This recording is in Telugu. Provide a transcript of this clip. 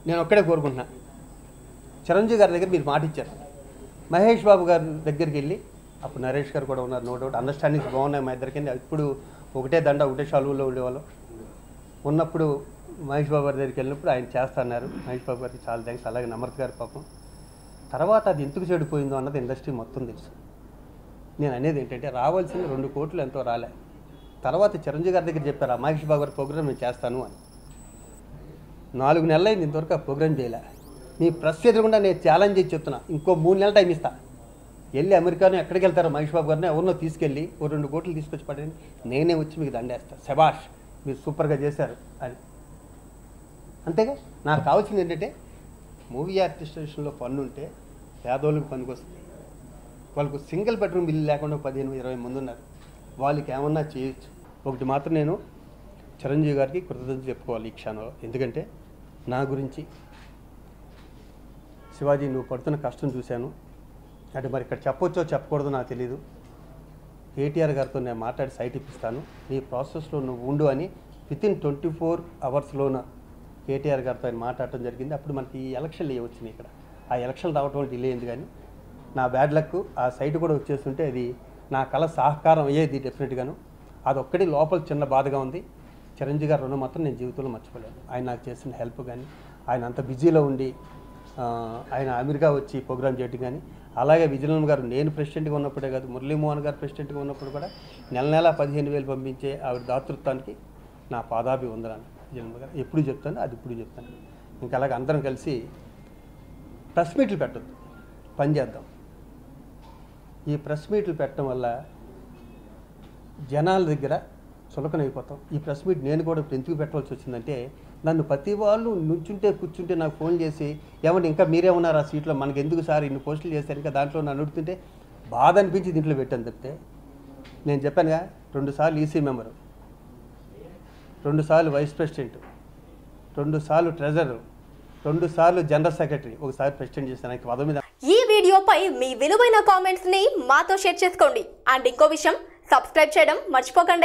నేను ఒక్కడే కోరుకుంటున్నా చిరంజీవి గారి దగ్గర మీరు మాట ఇచ్చారు మహేష్ బాబు గారి దగ్గరికి వెళ్ళి అప్పుడు నరేష్ గారు కూడా ఉన్నారు నో డౌట్ అండర్స్టాండింగ్స్ బాగున్నాయి మా ఇద్దరికి ఇప్పుడు ఒకటే దండ ఒకటే షాలువులో ఉండేవాళ్ళం ఉన్నప్పుడు మహేష్ బాబు గారి దగ్గరికి వెళ్ళినప్పుడు ఆయన చేస్తున్నారు మహేష్ బాబు గారికి చాలా థ్యాంక్స్ అలాగే నమ్రత్ గారి పాపం తర్వాత అది ఎందుకు చెడిపోయిందో అన్నది ఇండస్ట్రీ మొత్తం తెలుసు నేను అనేది ఏంటంటే రావాల్సిన రెండు కోట్లు ఎంతో రాలే తర్వాత చిరంజీవి గారి దగ్గర చెప్పారు ఆ మహేష్ బాబు గారి ప్రోగ్రామ్ నేను చేస్తాను అని నాలుగు నెలలు అయింది ఇంతవరకు ఆ ప్రోగ్రామ్ చేయలే నీ ప్రెస్ ఎదురుకుండా నేను ఛాలెంజ్ చేసి చెప్తున్నా ఇంకో మూడు నెలల టైం ఇస్తా వెళ్ళి అమెరికాను ఎక్కడికి వెళ్తారో మహేష్ బాబు గారిని ఎవరినో తీసుకెళ్ళి ఓ రెండు కోట్లు తీసుకొచ్చి పడండి నేనే వచ్చి మీకు దండేస్తా శబాష్ మీరు సూపర్గా చేశారు అని అంతేగా నాకు కావాల్సింది ఏంటంటే మూవీ ఆర్టిస్ట్ విషయంలో పన్ను ఉంటే పేదోళ్ళకి పనికొస్తుంది వాళ్ళకు సింగిల్ బెడ్రూమ్ ఇల్లు లేకుండా పదిహేను ఇరవై మంది ఉన్నారు వాళ్ళకి ఏమన్నా చేయొచ్చు ఒకటి మాత్రం నేను చిరంజీవి గారికి కృతజ్ఞతలు చెప్పుకోవాలి ఈ క్షణంలో ఎందుకంటే నా గురించి శివాజీ నువ్వు పడుతున్న కష్టం చూశాను అంటే మరి ఇక్కడ చెప్పొచ్చో చెప్పకూడదో నాకు తెలియదు కేటీఆర్ గారితో నేను మాట్లాడి సైట్ ఇప్పిస్తాను నీ ప్రాసెస్లో నువ్వు ఉండు అని విత్ ఇన్ ట్వంటీ ఫోర్ అవర్స్లోన కేటీఆర్ గారితో ఆయన మాట్లాడటం జరిగింది అప్పుడు మనకి ఈ ఎలక్షన్లు ఏ వచ్చినాయి ఇక్కడ ఆ ఎలక్షన్ రావటం డిలే అయింది కానీ నా బ్యాడ్ లక్ ఆ సైట్ కూడా వచ్చేస్తుంటే అది నా కళ సహకారం అయ్యేది డెఫినెట్గాను అదొక్కటి లోపల చిన్న బాధగా ఉంది చిరంజీవి గారి రుణం మాత్రం నేను జీవితంలో మర్చిపోలేను ఆయన నాకు చేసిన హెల్ప్ కానీ ఆయన అంత బిజీలో ఉండి ఆ, ఆయన అమెరికా వచ్చి ప్రోగ్రామ్ చేయటం కానీ అలాగే విజయనగరం గారు నేను ప్రెసిడెంట్గా ఉన్నప్పుడే కాదు మురళీమోహన్ గారు ప్రెసిడెంట్గా ఉన్నప్పుడు కూడా నెల నెల పదిహేను వేలు పంపించే ఆవిడ దాతృత్వానికి నా పాదాభి వందనాలు విజయనగరం గారు ఎప్పుడు చెప్తాను అది ఇప్పుడు చెప్తాను ఇంకా అలాగే అందరం కలిసి ప్రెస్ మీట్లు పెట్టద్దు పని చేద్దాం ఈ ప్రెస్ మీట్లు పెట్టడం వల్ల జనాల దగ్గర చులకనైపోతాం ఈ ప్రెస్ మీట్ నేను కూడా ఇప్పుడు ఎందుకు పెట్టవలసి వచ్చిందంటే నన్ను ప్రతి వాళ్ళు నుంచుంటే కూర్చుంటే నాకు ఫోన్ చేసి ఏమంటే ఇంకా మీరే ఉన్నారు ఆ సీట్లో మనకి ఎందుకు సార్ ఇన్ని పోస్టులు చేశారు ఇంకా దాంట్లో నన్ను అడుగుతుంటే బాధ అనిపించి దీంట్లో పెట్టాను తప్పితే నేను చెప్పానుగా రెండుసార్లు ఈసీ మెంబరు రెండుసార్లు వైస్ ప్రెసిడెంట్ రెండుసార్లు ట్రెజరర్ రెండుసార్లు జనరల్ సెక్రటరీ ఒకసారి ప్రెసిడెంట్ చేశాను నాకు పదవి మీద ఈ వీడియోపై మీ విలువైన కామెంట్స్ ని మాతో షేర్ చేసుకోండి అండ్ ఇంకో విషయం సబ్స్క్రైబ్ చేయడం మర్చిపోకండి